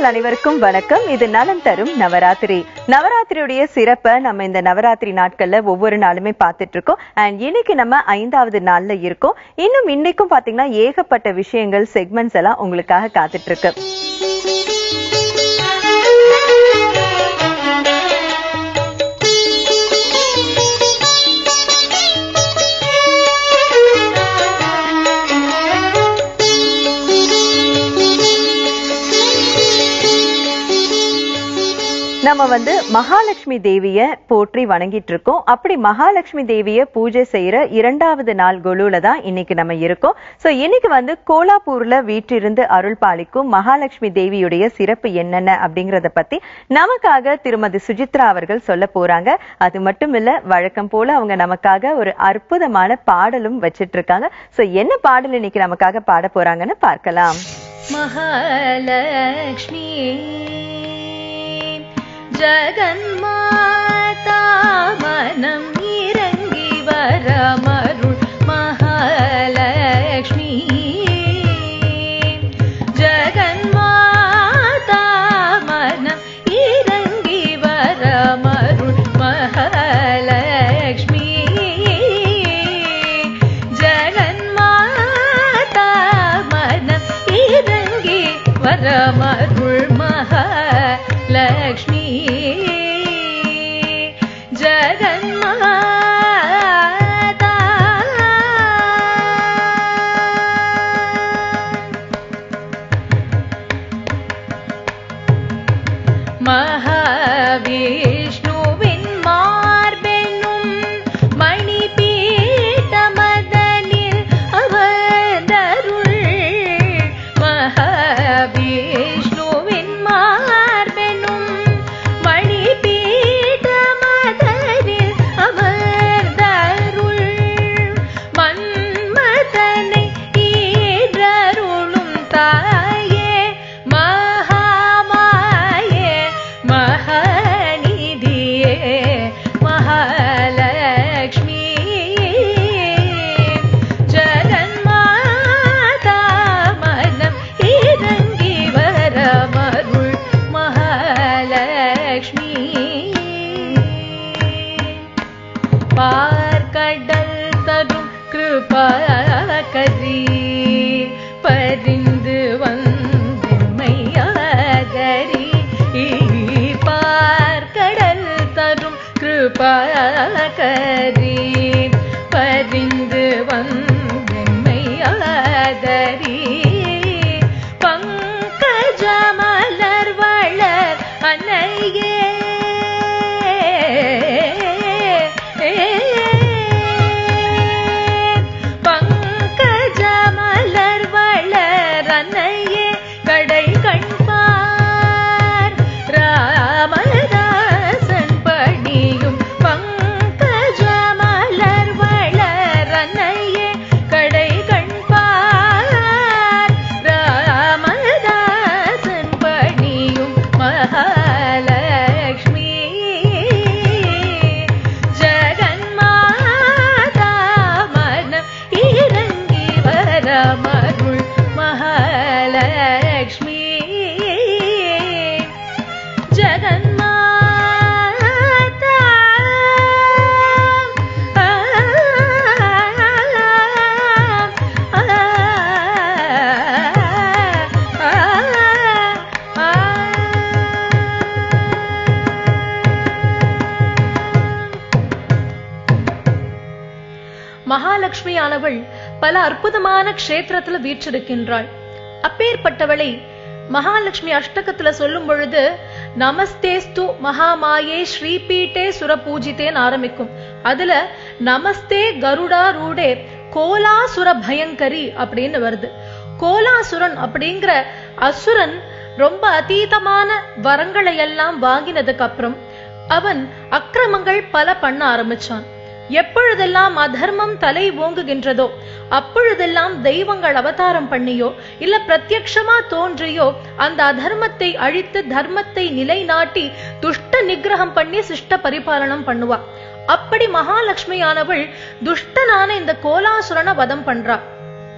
நேயர்கள் அனைவருக்கும் வணக்கம் இது நலம் தரும் நவராத்திரி நவராத்திரியுடைய சிறப்பை நம்ம இந்த நவராத்திரி நாட்கள்ல ஒவ்வொரு நாளுமே பார்த்துட்டு இருக்கோம் அண்ட் இன்னைக்கு நம்ம ஐந்தாவது நாள்ல இருக்கோம் இன்னும் இன்னைக்கும் பாத்தீங்கன்னா ஏகப்பட்ட விஷயங்கள் செக்மெண்ட்ஸ் எல்லாம் உங்களுக்காக காத்துட்டு இருக்கு நம்ம வந்து மகாலட்சுமி தேவிய போற்றி வணங்கிட்டு இருக்கோம் அப்படி மகாலட்சுமி தேவிய பூஜை செய்யற இரண்டாவது நாள் குழுல தான் இன்னைக்கு நம்ம இருக்கோம் சோ இன்னைக்கு வந்து கோலாப்பூர்ல வீற்றிருந்து அருள் பாலிக்கும் மகாலட்சுமி தேவியுடைய சிறப்பு என்னென்ன அப்படிங்கறத பத்தி நமக்காக திருமதி சுஜித்ரா அவர்கள் சொல்ல போறாங்க அது மட்டும் இல்ல வழக்கம் போல அவங்க நமக்காக ஒரு அற்புதமான பாடலும் வச்சிட்டு இருக்காங்க சோ என்ன பாடல் இன்னைக்கு நமக்காக பாட போறாங்கன்னு பார்க்கலாம் महालक्ष्मी जगन्माता मनम् इरङ्गि वरमरुள் महालक्ष्मी जगन्माता मनम् इरङ्गि वरमरुள் महालक्ष्मी ஜகன்மாதா மனம் இறங்கி வரமருள் மகாலக்ஷ்மி ஜகன்மாதா மகாவிஷ்ணுவின் மார்பென்னும் மணிபீட்டமதனில் அவதருள் மகாவிஷ்ணுவின் மார்பென்னும் மணிபீட்டமதனில் அமர்ந்தருள் மன்மதனை ஈரருளும் தாயே மகாமாயே மகாநிதியே மகாலக்ஷ்மி ஜகன்மாதா மனம் இறங்கி வரமருள் மகாலக்ஷ்மி பார்க்கடல் தரும் கிருபாகரி பரிந்து வந்தமையாகரி பார்க்கடல் தரும் கிருபாகரி பரிந்து வந்தமையாகரி பங்கஜ மலர் வளர் அன்னையே பங்கஜ மலர் வளர் அன்னையே கடை கண்பார் ராமதாசன் படியும் பங்கஜ மலர் வளர் அன்னையே கடை கண்பார் ராமதாசன் பணியும் மகாலக்ஷ்மி ஜகன்மாதா மனம் இறங்கி வரமருள் மகாலக்ஷ்மி ஜகன்மாதா மகாலட்சுமியானவள் பல அற்புதமான க்ஷேத்திரத்துல வீற்றிருக்கின்றாள் அப்பேற்பட்டவளை மகாலட்சுமி அஷ்டகத்துல சொல்லும் பொழுது நமஸ்தேஸ்து மகாமாயே ஸ்ரீபீட்டே சுரபூஜித்தேன்னு ஆரம்பிக்கும் அதுல நமஸ்தே கருடா ரூடே கோலாசுர பயங்கரி அப்படின்னு வருது கோலாசுரன் அப்படிங்கிற அசுரன் ரொம்ப அதீதமான வரங்களை எல்லாம் வாங்கினதுக்கு அப்புறம் அவன் அக்கிரமங்கள் பல பண்ண ஆரம்பிச்சான் எப்பொழுதெல்லாம் அதர்மம் தலை ஓங்குகின்றதோ அப்பொழுதெல்லாம் தெய்வங்கள் அவதாரம் பண்ணியோ இல்ல பிரத்யக்ஷமா தோன்றியோ அந்த அதர்மத்தை அழித்து தர்மத்தை நிலைநாட்டி துஷ்ட நிகிரகம் பண்ணி சிஷ்ட பரிபாலனம் பண்ணுவா அப்படி மகாலட்சுமியானவள் துஷ்டனான இந்த கோலாசுரனை வதம் பண்றா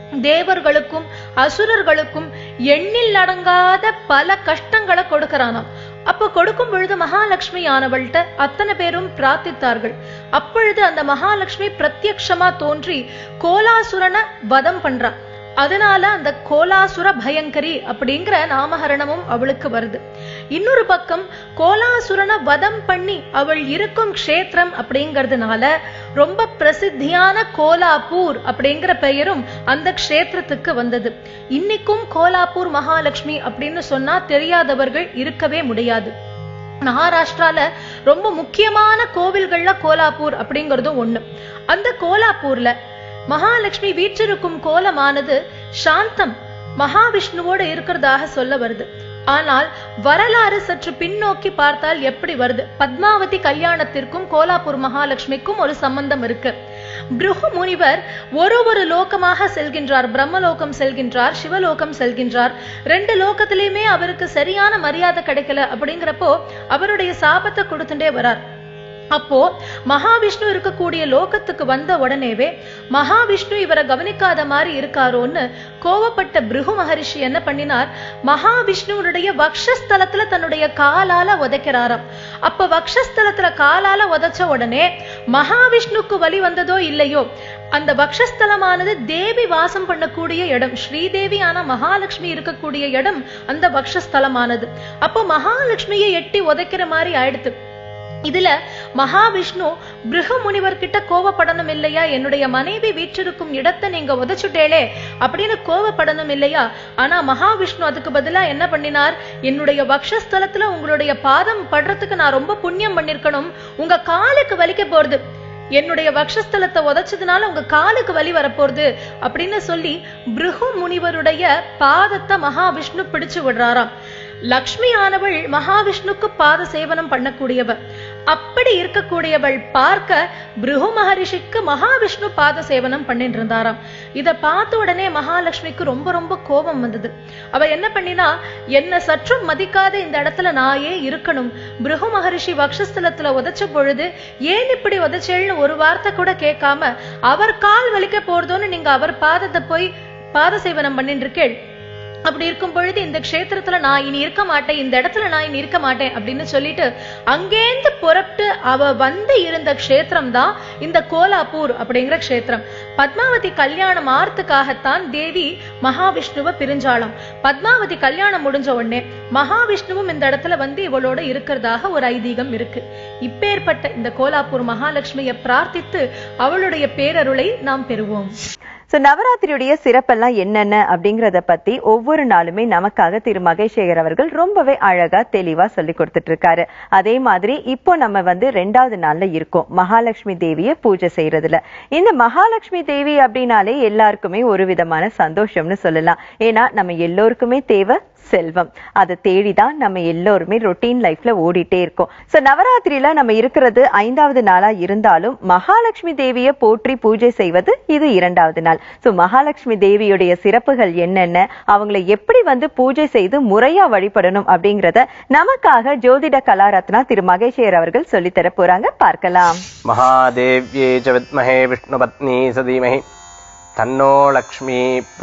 தேவர்களுக்கும் அசுரர்களுக்கும் எண்ணில் அடங்காத பல கஷ்டங்களை கொடுக்கறானாம் அப்ப கொடுக்கும் பொழுது மகாலட்சுமி ஆனவள்கிட்ட அத்தனை பேரும் பிரார்த்தித்தார்கள் அப்பொழுது அந்த மகாலட்சுமி பிரத்யக்ஷமா தோன்றி கோலாசுரனை வதம் பண்றா அதனால அந்த கோலாசுர பயங்கரி அப்படிங்கிற நாமகரணமும் அவளுக்கு வருது இன்னொரு பக்கம் கோலாசுரனை வதம் பண்ணி அவள் இருக்கும் க்ஷேத்திரம் அப்படிங்கறதுனால ரொம்ப பிரசித்தியான கோலாப்பூர் அப்படிங்கிற பெயரும் அந்த க்ஷேத்திரத்துக்கு வந்தது இன்னைக்கும் கோலாப்பூர் மகாலட்சுமி அப்படின்னு சொன்னா தெரியாதவர்கள் இருக்கவே முடியாது மகாராஷ்டிரால ரொம்ப முக்கியமான கோவில்கள்ல கோலாப்பூர் அப்படிங்கறதும் ஒண்ணு அந்த கோலாப்பூர்ல மகாலட்சுமி வீற்றிருக்கும் கோலமானது சாந்தம் மகாவிஷ்ணுவோட இருக்கிறதாக சொல்ல வருது ஆனால் வரலாறு சற்று பின்னோக்கி பார்த்தால் எப்படி வருது பத்மாவதி கல்யாணத்திற்கும் கோலாப்பூர் மகாலட்சுமிக்கும் ஒரு சம்பந்தம் இருக்கு பிருகு முனிவர் ஒரு ஒரு லோகமாக செல்கின்றார் பிரம்மலோகம் செல்கின்றார் சிவலோகம் செல்கின்றார் ரெண்டு லோகத்திலயுமே அவருக்கு சரியான மரியாதை கிடைக்கல அப்படிங்கிறப்போ அவருடைய சாபத்தை கொடுத்துட்டே வரார் அப்போ மகாவிஷ்ணு இருக்கக்கூடிய லோகத்துக்கு வந்த உடனேவே மகாவிஷ்ணு இவரை கவனிக்காத மாதிரி இருக்காரோன்னு கோவப்பட்ட பிருகு மகரிஷி என்ன பண்ணினார் மகாவிஷ்ணுவனுடைய வக்ஷஸ்தலத்துல தன்னுடைய காலால உதைக்கிறாராம் அப்ப வக்ஷஸ்தலத்துல காலால உதைச்ச உடனே மகாவிஷ்ணுக்கு வலி வந்ததோ இல்லையோ அந்த வக்ஷஸ்தலமானது தேவி வாசம் பண்ணக்கூடிய இடம் ஸ்ரீதேவி ஆன மகாலட்சுமி இருக்கக்கூடிய இடம் அந்த வக்ஷஸ்தலமானது அப்போ மகாலட்சுமியை எட்டி உதைக்கிற மாதிரி ஆயிடுத்து இதுல மகாவிஷ்ணு பிருகு முனிவர் கிட்ட கோவப்படணும் இல்லையா என்னுடைய மனைவி வீற்றிருக்கும் இடத்தை நீங்க உதைச்சுட்டேளே அப்படின்னு கோவப்படணும் இல்லையா ஆனா மகாவிஷ்ணு அதுக்கு பதிலா என்ன பண்ணினார் என்னுடைய வக்ஷஸ்தலத்துல உங்களுடைய பாதம் படுறதுக்கு நான் ரொம்ப புண்ணியம் பண்ணிருக்கணும் உங்க காலுக்கு வலிக்க போறது என்னுடைய வக்ஷஸ்தலத்தை உதைச்சதுனால உங்க காலுக்கு வலி வரப்போறது அப்படின்னு சொல்லி பிருகு முனிவருடைய பாதத்தை மகாவிஷ்ணு பிடிச்சு விடுறாராம் லக்ஷ்மி ஆனவள் மகாவிஷ்ணுக்கு பாத சேவனம் பண்ணக்கூடியவள் அப்படி இருக்கக்கூடியவள் பார்க்க பிருகு மகரிஷிக்கு மகாவிஷ்ணு பாத சேவனம் பண்ணிட்டு இருந்தாராம் இத பார்த்த உடனே மகாலட்சுமிக்கு ரொம்ப ரொம்ப கோபம் வந்தது அவ என்ன பண்ணினா என்ன சற்றும் மதிக்காத இந்த இடத்துல நான் ஏன் இருக்கணும் பிருகு மகரிஷி வக்ஷஸ்தலத்துல உதைச்ச பொழுது ஏன் இப்படி உதைச்சேள்னு ஒரு வார்த்தை கூட கேட்காம அவர் கால் வலிக்க போறதோன்னு நீங்க அவர் பாதத்தை போய் பாத சேவனம் பண்ணிட்டு இருக்கேள் அப்படி இருக்கும் பொழுது இந்த க்ஷேத்திரத்துல நான் இனி இருக்க மாட்டேன் இந்த இடத்துல நான் இனி இருக்க மாட்டேன் அப்படின்னு சொல்லிட்டு அங்கேந்து புறப்பட்டு அவ வந்து இருந்த க்ஷேத்திரம் தான் இந்த கோலாப்பூர் அப்படிங்கிற க்ஷேத்திரம் பத்மாவதி கல்யாணம் ஆறதுக்காகத்தான் தேவி மகாவிஷ்ணுவை பிரிஞ்சாளாம் பத்மாவதி கல்யாணம் முடிஞ்ச உடனே மகாவிஷ்ணுவும் இந்த இடத்துல வந்து இவளோட இருக்கிறதாக ஒரு ஐதீகம் இருக்கு இப்பேற்பட்ட இந்த கோலாப்பூர் மகாலட்சுமியை பிரார்த்தித்து அவளுடைய பேரருளை நாம் பெறுவோம் சோ நவராத்திரியுடைய சிறப்பெல்லாம் என்னென்ன அப்படிங்கறத பத்தி ஒவ்வொரு நாளுமே நமக்காக திரு மகேஷேகர் அவர்கள் ரொம்பவே அழகா தெளிவா சொல்லி கொடுத்துட்டு இருக்காரு அதே மாதிரி இப்போ நம்ம வந்து ரெண்டாவது நாள்ல இருக்கோம் மகாலட்சுமி தேவிய பூஜை செய்யறதுல இந்த மகாலட்சுமி தேவி அப்படின்னாலே எல்லாருக்குமே ஒரு விதமான சந்தோஷம்னு சொல்லலாம் ஏன்னா நம்ம எல்லோருக்குமே தேவை செல்வம் அதை தேடிதான் நம்ம எல்லோருமே ரொட்டீன் லைஃப்ல ஓடிட்டே இருக்கோம் சோ நவராத்திரியில நம்ம இருக்கிறது ஐந்தாவது நாளா இருந்தாலும் மகாலட்சுமி தேவியை போற்றி பூஜை செய்வது இது இரண்டாவது நாள் சோ மகாலட்சுமி தேவியுடைய சிறப்புகள் என்னென்ன அவங்களை எப்படி வந்து பூஜை செய்து முறையா வழிபடணும் அப்படிங்கறத நமக்காக ஜோதிட கலாரத்னா திரு மகேஷேர் அவர்கள் சொல்லித்தர போறாங்க பார்க்கலாம் महादेव्यै च विद्महे विष्णुपत्नी सधीमहि தன்னோ லக்ஷ்மி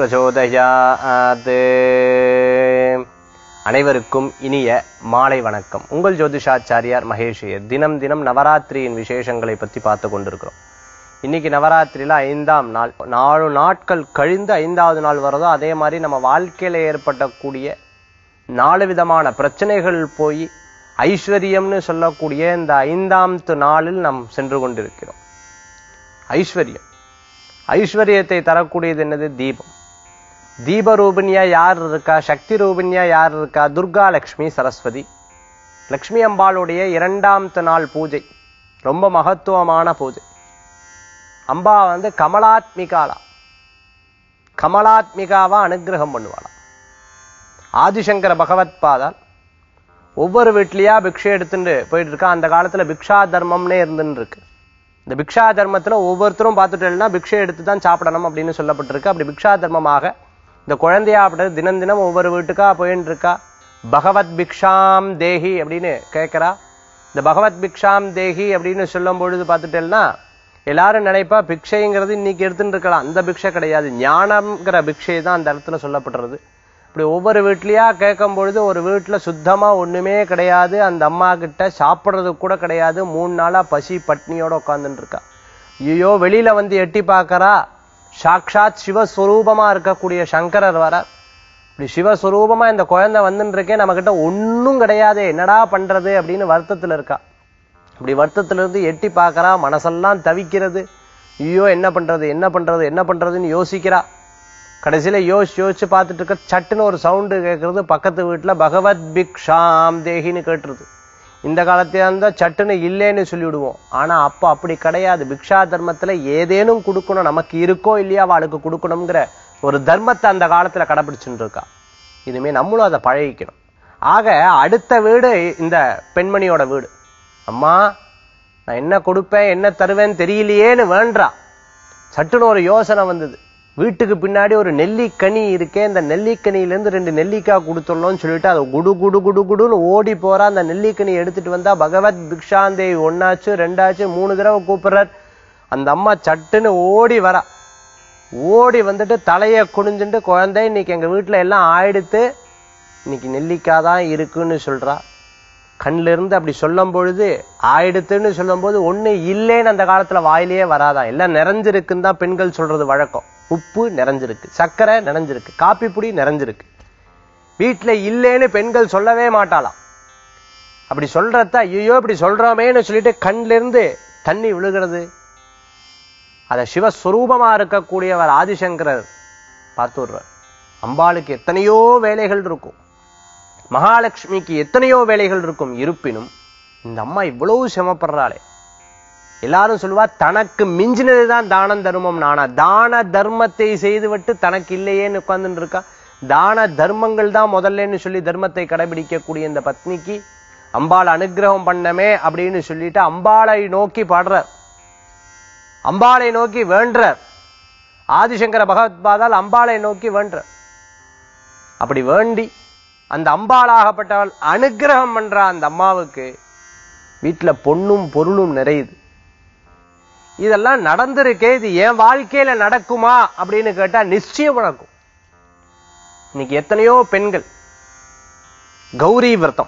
பிரச்சோதயாத் அனைவருக்கும் இனிய மாலை வணக்கம் உங்கள் ஜோதிஷாச்சாரியார் மகேஷியர் தினம் தினம் நவராத்திரியின் விசேஷங்களை பற்றி பார்த்து கொண்டிருக்கிறோம் இன்னைக்கு நவராத்திரியில ஐந்தாம் நாள் நாலு நாட்கள் கழிந்து ஐந்தாவது நாள் வரதோ அதே மாதிரி நம்ம வாழ்க்கையில ஏற்படக்கூடிய நாலு விதமான பிரச்சனைகள் போய் ஐஸ்வர்யம்னு சொல்லக்கூடிய இந்த ஐந்தாம்த்து நாளில் நாம் சென்று கொண்டிருக்கிறோம் ஐஸ்வர்யம் ஐஸ்வர்யத்தை தரக்கூடியது என்னது தீபம் தீப ரூபிணியா யார் இருக்கா சக்தி ரூபிணியா யார் இருக்கா துர்கா லக்ஷ்மி சரஸ்வதி லக்ஷ்மி அம்பாளுடைய இரண்டாம்த்து நாள் பூஜை ரொம்ப மகத்துவமான பூஜை அம்பா வந்து கமலாத்மிகாலா கமலாத்மிகாவா அனுகிரகம் பண்ணுவாளாம் ஆதிசங்கர பகவத் பாதால் ஒவ்வொரு வீட்லயா பிக்ஷை எடுத்துட்டு போயிட்டு இருக்கா அந்த காலத்துல பிக்ஷா தர்மம்னே இருந்துன்னு இருக்கு இந்த பிக்ஷா தர்மத்துல ஒவ்வொருத்தரும் பார்த்துட்டேன்னா பிக்ஷை எடுத்து தான் சாப்பிடணும் அப்படின்னு சொல்லப்பட்டிருக்கு அப்படி பிக்ஷா தர்மமாக இந்த குழந்தையா அப்படி தினம் தினம் ஒவ்வொரு வீட்டுக்கா போயின்னு இருக்கா பகவத் பிக்ஷாம் தேஹி அப்படின்னு கேட்கிறா இந்த பகவத் பிக்ஷாம் தேஹி அப்படின்னு சொல்லும் பொழுது பார்த்துட்டேன்னா எல்லாரும் நினைப்பா பிக்ஷைங்கிறது இன்னைக்கு எடுத்துட்டு இருக்கலாம் அந்த பிக்ஷை கிடையாது ஞானம்ங்கிற பிக்ஷை தான் அந்த இடத்துல சொல்லப்படுறது இப்படி ஒவ்வொரு வீட்லயா கேட்கும் பொழுது ஒரு வீட்டுல சுத்தமா ஒண்ணுமே கிடையாது அந்த அம்மா கிட்ட சாப்பிடுறதுக்கு கூட கிடையாது மூணு நாளா பசி பட்னியோட உட்கார்ந்துட்டு இருக்கா ஐயோ வெளியில வந்து எட்டி பார்க்கறா சாக்ஷாத் சிவஸ்வரூபமா இருக்கக்கூடிய சங்கரர் வரார் இப்படி சிவஸ்வரூபமா இந்த குழந்தை வந்துட்டு இருக்கே நம்ம கிட்ட ஒண்ணும் கிடையாது என்னடா பண்றது அப்படின்னு வருத்தத்துல இருக்கா இப்படி வருத்தத்துல இருந்து எட்டி பார்க்கறா மனசெல்லாம் தவிக்கிறது ஐயோ என்ன பண்றது என்ன பண்றது என்ன பண்றதுன்னு யோசிக்கிறா கடைசியில யோசிச்சு யோசிச்சு பார்த்துட்டு இருக்க சட்டுன்னு ஒரு சவுண்டு கேட்கறது பக்கத்து வீட்டுல பகவத் பிக்ஷாம் தேகின்னு கேட்டுருது இந்த காலத்துல இருந்தா சட்டுன்னு இல்லைன்னு சொல்லிவிடுவோம் ஆனா அப்போ அப்படி கிடையாது பிக்ஷா தர்மத்துல ஏதேனும் கொடுக்கணும் நமக்கு இருக்கோ இல்லையா அவளுக்கு கொடுக்கணுங்கிற ஒரு தர்மத்தை அந்த காலத்துல கடைபிடிச்சுட்டு இருக்கா இனிமே நம்மளும் அதை பழகிக்கணும் ஆக அடுத்த வீடு இந்த பெண்மணியோட வீடு அம்மா நான் என்ன கொடுப்பேன் என்ன தருவேன்னு தெரியலையேன்னு வேண்டா சட்டுன்னு ஒரு யோசனை வந்தது வீட்டுக்கு பின்னாடி ஒரு நெல்லிக்கனி இருக்கே இந்த நெல்லிக்கனியில இருந்து ரெண்டு நெல்லிக்காய் கொடுத்துடணும்னு சொல்லிட்டு அதை குடு குடு குடு குடுன்னு ஓடி போறா அந்த நெல்லிக்கனி எடுத்துட்டு வந்தா பகவத் பிக்ஷாந்தேவி ஒன்னாச்சு ரெண்டாச்சு மூணு தடவை கூப்பிடுறார் அந்த அம்மா சட்டுன்னு ஓடி வரா ஓடி வந்துட்டு தலைய குனிஞ்சுட்டு குழந்தை இன்னைக்கு எங்க வீட்டுல எல்லாம் ஆயிடுத்து இன்னைக்கு நெல்லிக்காய் தான் இருக்குன்னு சொல்றா கண்ணில இருந்து அப்படி சொல்லும் பொழுது ஆயிடுத்துன்னு சொல்லும் போது ஒண்ணு இல்லைன்னு அந்த காலத்துல வாயிலேயே வராதான் எல்லாம் நிறைஞ்சிருக்குன்னு தான் பெண்கள் சொல்றது வழக்கம் உப்பு நிறைஞ்சிருக்கு சர்க்கரை நிறைஞ்சிருக்கு காப்பி பொடி நிறைஞ்சிருக்கு வீட்டுல இல்லைன்னு பெண்கள் சொல்லவே மாட்டாளாம் அப்படி சொல்றத ஐயோ இப்படி சொல்றோமேன்னு சொல்லிட்டு கண்ணில இருந்து தண்ணி விழுகிறது அத சிவஸ்வரூபமா இருக்கக்கூடியவர் ஆதிசங்கரர் பார்த்து வருவார் அம்பாளுக்கு எத்தனையோ வேலைகள் இருக்கும் மகாலட்சுமிக்கு எத்தனையோ வேலைகள் இருக்கும் இருப்பினும் இந்த அம்மா இவ்வளவு சிரமப்படுறாளே எல்லாரும் சொல்லுவா தனக்கு மிஞ்சினதுதான் தானம் தர்மம் நானா தான தர்மத்தை செய்துவிட்டு தனக்கு இல்லையேன்னு உட்கார்ந்துட்டு இருக்கா தான தர்மங்கள் தான் முதல்லன்னு சொல்லி தர்மத்தை கடைபிடிக்கக்கூடிய இந்த பத்னிக்கு அம்பாள் அனுகிரகம் பண்ணமே அப்படின்னு சொல்லிட்டு அம்பாளை நோக்கி பாடுறார் அம்பாளை நோக்கி வேண்டுறார் ஆதிசங்கர பகவத்பாதால் அம்பாளை நோக்கி வேண்டுறார் அப்படி வேண்டி அந்த அம்பாளாகப்பட்டவள் அனுகிரகம் பண்ற அந்த அம்மாவுக்கு வீட்டுல பொண்ணும் பொருளும் நிறையுது இதெல்லாம் நடந்திருக்கே இது என் வாழ்க்கையில நடக்குமா அப்படின்னு கேட்டா நிச்சயம் நடக்கும் இன்னைக்கு எத்தனையோ பெண்கள் கௌரி விரதம்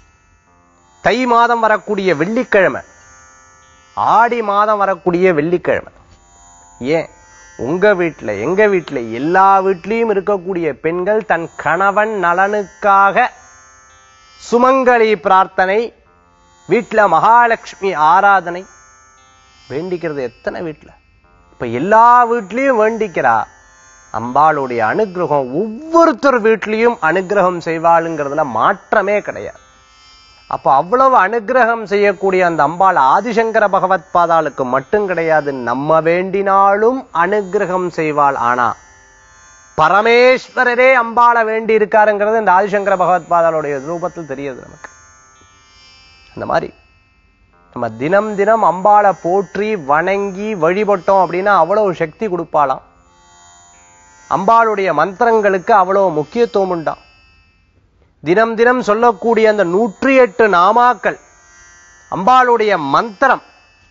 தை மாதம் வரக்கூடிய வெள்ளிக்கிழமை ஆடி மாதம் வரக்கூடிய வெள்ளிக்கிழமை ஏன் உங்க வீட்டுல எங்க வீட்டுல எல்லா வீட்லயும் இருக்கக்கூடிய பெண்கள் தன் கணவன் நலனுக்காக சுமங்கலி பிரார்த்தனை வீட்டுல மகாலட்சுமி ஆராதனை வேண்டிக்கிறது எத்தனை வீட்டுல இப்ப எல்லா வீட்லயும் வேண்டிக்கிறா அம்பாளுடைய அனுகிரகம் ஒவ்வொருத்தர் வீட்லயும் அனுகிரகம் செய்வாளுங்கிறதுல மாற்றமே கிடையாது அப்ப அவ்வளவு அனுகிரகம் செய்யக்கூடிய அந்த அம்பாள் ஆதிசங்கர பகவத் பாதாளுக்கு மட்டும் கிடையாது நம்ம வேண்டினாலும் அனுகிரகம் செய்வாள் ஆனா பரமேஸ்வரரே அம்பாளை வேண்டி இருக்காருங்கிறது இந்த ஆதிசங்கர பகவத் பாதாளுடைய ரூபத்தில் தெரியுது நமக்கு அந்த மாதிரி நம்ம தினம் தினம் அம்பாளை போற்றி வணங்கி வழிபட்டோம் அப்படின்னா அவ்வளவு சக்தி கொடுப்பாளாம் அம்பாளுடைய மந்திரங்களுக்கு அவ்வளவு முக்கியத்துவம் உண்டாம் தினம் தினம் சொல்லக்கூடிய அந்த நூற்றி எட்டு நாமாக்கள் அம்பாளுடைய மந்திரம்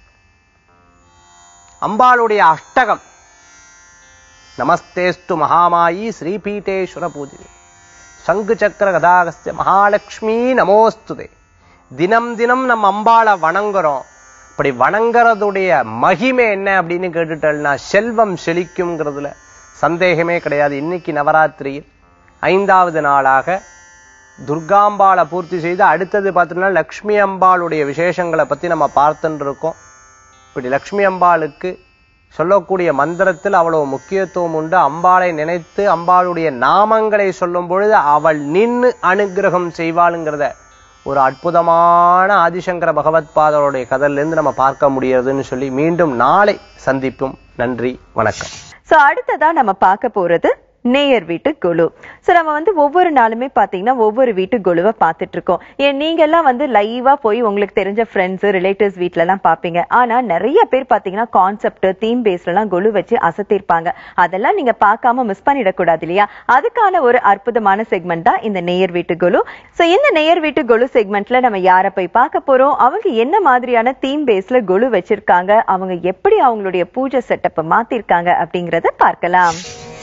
அம்பாளுடைய அஷ்டகம் நமஸ்தேஸ்து மகாமாயி ஸ்ரீபீட்டேஸ்வர பூஜை சங்கு சக்கர கதாகஸ்ய மகாலட்சுமி நமோஸ்துதே தினம் தினம் நம்ம அம்பாளை வணங்குறோம் அப்படி வணங்குறதுடைய மகிமை என்ன அப்படின்னு கேட்டுட்டோம்னா செல்வம் செழிக்கும்ங்கிறதுல சந்தேகமே கிடையாது இன்னைக்கு நவராத்திரியில் ஐந்தாவது நாளாக துர்காம்பாளை பூர்த்தி செய்து அடுத்தது பார்த்தோம்னா லக்ஷ்மி அம்பாளுடைய விசேஷங்களை பத்தி நம்ம பார்த்துட்டு இருக்கோம் இப்படி லக்ஷ்மி அம்பாளுக்கு சொல்லக்கூடிய மந்திரத்தில் அவ்வளவு முக்கியத்துவம் உண்டு அம்பாளை நினைத்து அம்பாளுடைய நாமங்களை சொல்லும் பொழுது அவள் நின்னு அனுகிரகம் செய்வாளுங்கிறத ஒரு அற்புதமான ஆதிசங்கர பகவத் பாதருடைய கதையிலிருந்து நம்ம பார்க்க முடியறதுன்னு சொல்லி மீண்டும் நாளை சந்திப்போம் நன்றி வணக்கம் சோ அடுத்ததா நம்ம பார்க்க போறது நேயர் வீட்டு குழு சோ நம்ம வந்து ஒவ்வொரு நாளுமே பாத்தீங்கன்னா ஒவ்வொரு வீட்டு குழுவை பார்த்துட்டு இருக்கோம் ஏன் நீங்க எல்லாம் வந்து லைவா போய் உங்களுக்கு தெரிஞ்ச ஃப்ரெண்ட்ஸ் ரிலேட்டிவ்ஸ் வீட்ல எல்லாம் பாப்பீங்க ஆனா நிறைய பேர் பாத்தீங்கன்னா கான்செப்ட் தீம் பேஸ்ல எல்லாம் குழு வச்சு அசத்திருப்பாங்க அதெல்லாம் நீங்க பார்க்காம மிஸ் பண்ணிடக்கூடாது இல்லையா அதுக்கான ஒரு அற்புதமான செக்மெண்ட் தான் இந்த நேயர் வீட்டு குழு சோ இந்த நேயர் வீட்டு குழு செக்மெண்ட்ல நம்ம யாரை போய் பார்க்க போறோம் அவங்க என்ன மாதிரியான தீம் பேஸ்ல குழு வச்சிருக்காங்க அவங்க எப்படி அவங்களுடைய பூஜை செட்டப்பை மாத்திருக்காங்க அப்படிங்கறத பார்க்கலாம்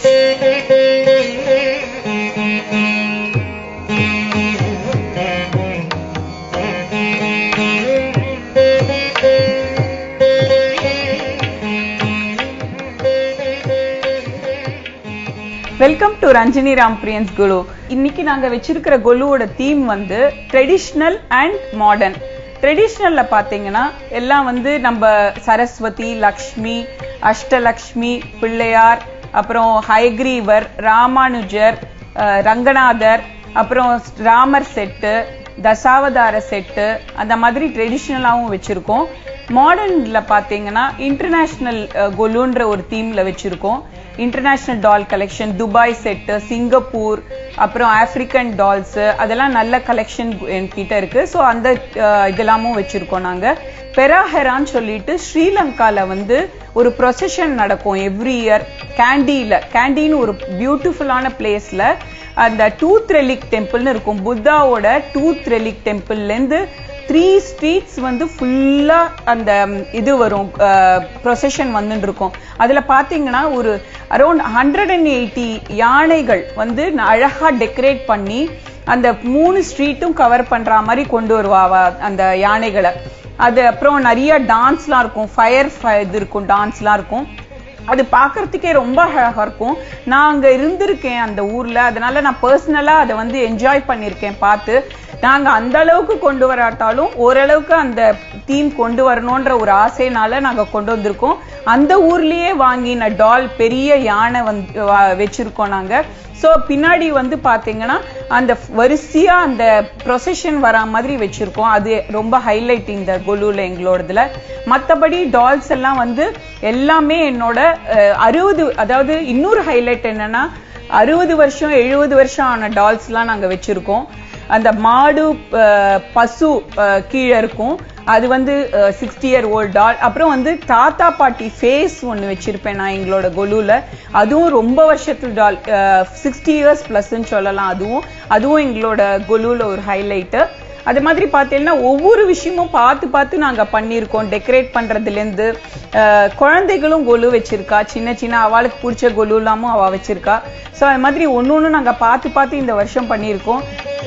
வெல்கம் டு ரஞ்சினி ராம்பிரியன்ஸ் குலு இன்னைக்கு நாங்க வச்சிருக்கிற குலுவோட தீம் வந்து ட்ரெடிஷ்னல் அண்ட் மாடர்ன் ட்ரெடிஷ்னல்ல பாத்தீங்கன்னா எல்லாம் வந்து நம்ம சரஸ்வதி லக்ஷ்மி அஷ்டலக்ஷ்மி பிள்ளையார் அப்புறம் ஹைக்ரீவர் ராமானுஜர் அஹ், ரங்கநாதர் அப்புறம் ராமர் செட்டு தசாவதார செட்டு அந்த மாதிரி ட்ரெடிஷ்னலாகவும் வச்சிருக்கோம் மாடர்ன்ல பாத்தீங்கன்னா இன்டர்நேஷ்னல் கொலுன்ற ஒரு தீம்ல வச்சிருக்கோம் international doll collection Dubai set Singapore அப்புறம் ஆப்பிரிக்கன் டால்ஸ் அதெல்லாம் நல்ல கலெக்ஷன் என்கிட்ட இருக்கு ஸோ அந்த அஹ், இதெல்லாமும் வச்சிருக்கோம் நாங்க பெராஹெரான்னு சொல்லிட்டு ஸ்ரீலங்கால வந்து ஒரு ப்ரொசஷன் நடக்கும் எவ்ரி இயர் கேண்டியில கேண்டின்னு ஒரு பியூட்டிஃபுல்லான பிளேஸ்ல அந்த டூத் ரெலிக் டெம்பிள்னு இருக்கும் புத்தாவோட டூத் ரெலிக் டெம்பிள்ல இருந்து த்ரீ ஸ்ட்ரீட்ஸ் வந்து ஃபுல்லா அந்த ம், இது வரும் ப்ரொசஷன் வந்துட்டு இருக்கும் அதுல பாத்தீங்கன்னா ஒரு அரௌண்ட் ஹண்ட்ரட் அண்ட் எயிட்டி யானைகள் வந்து ந- அழகா டெக்கரேட் பண்ணி அந்த மூணு ஸ்ட்ரீட்டும் கவர் பண்ற மாதிரி கொண்டு வருவா அவ அந்த யானைகளை அது அப்புறம் நிறைய டான்ஸ்லாம் இருக்கும் ஃபயர் இது இருக்கும் டான்ஸ்லாம் இருக்கும் அது பார்க்கறதுக்கே ரொம்ப அழகா இருக்கும் நான் அங்க இருந்திருக்கேன் அந்த ஊர்ல அதனால நான் பர்சனலா அதை வந்து என்ஜாய் பண்ணியிருக்கேன் பார்த்து நாங்க அந்த அளவுக்கு கொண்டு வராட்டாலும் ஓரளவுக்கு அந்த தீம் கொண்டு வரணும்ன்ற ஒரு ஆசைனால நாங்க கொண்டு வந்திருக்கோம் அந்த ஊர்லயே வாங்கின டால் பெரிய யானை வந்து வா- வச்சிருக்கோம் நாங்க சோ பின்னாடி வந்து பாத்தீங்கன்னா அந்த வரிசையா அந்த ப்ரொசஷன் வரா மாதிரி வச்சிருக்கோம் அது ரொம்ப ஹைலைட் இந்த கொலுல எங்களோடதுல மத்தபடி டால்ஸ் எல்லாம் வந்து எல்லாமே என்னோட அறுபது அதாவது இன்னொரு ஹைலைட் என்னன்னா அறுபது வருஷம் எழுபது வருஷம் ஆன டால்ஸ் எல்லாம் நாங்க வச்சிருக்கோம் அந்த மாடு அஹ், பசு அஹ், கீழே இருக்கும் அது வந்து சிக்ஸ்டி இயர் ஓல்ட் டால் அப்புறம் வந்து தாத்தா பாட்டி ஃபேஸ் ஒன்று வச்சிருப்பேன் நான் எங்களோட கொலுல அதுவும் ரொம்ப வருஷத்து டால் சிக்ஸ்டி இயர்ஸ் ப்ளஸ்ன்னு சொல்லலாம் அதுவும் அதுவும் எங்களோட கொலுல ஒரு ஹைலைட்டு அது மாதிரி பார்த்தீங்கன்னா ஒவ்வொரு விஷயமும் பார்த்து பார்த்து நாங்க பண்ணியிருக்கோம் டெக்கரேட் பண்றதுலேருந்து அஹ், குழந்தைகளும் கொலு வச்சிருக்கா சின்ன சின்ன அவளுக்கு பிடிச்ச கொலு எல்லாமும் அவ வச்சிருக்கா ஸோ அது மாதிரி ஒன்று ஒன்று நாங்க பார்த்து பார்த்து இந்த வருஷம் பண்ணியிருக்கோம்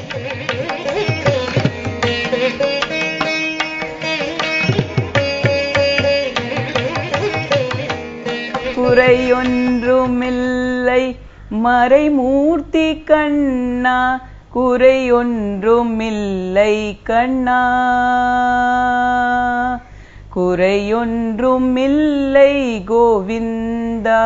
குறையொன்றுமில்லை மறைமூர்த்தி கண்ணா குறையொன்றுமில்லை கண்ணா குறையொன்றுமில்லை கோவிந்தா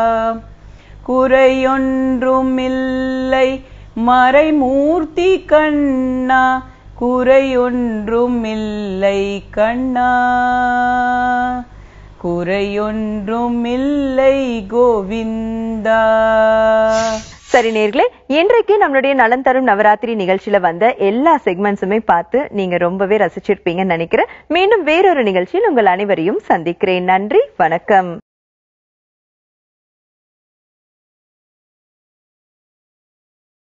குறையொன்றுமில்லை மறைமூர்த்தி கண்ணா குறையொன்றுமில்லை கண்ணா குறையொன்றுமில்லை கோவிந்தா சரி நேர்களே இன்றைக்கு நம்மளுடைய நலன் தரும் நவராத்திரி நிகழ்ச்சியில வந்த எல்லா செக்மெண்ட்ஸுமே பார்த்து நீங்க ரொம்பவே ரசிச்சிருப்பீங்கன்னு நினைக்கிறேன் மீண்டும் வேறொரு நிகழ்ச்சியில் உங்கள் அனைவரையும் சந்திக்கிறேன் நன்றி வணக்கம்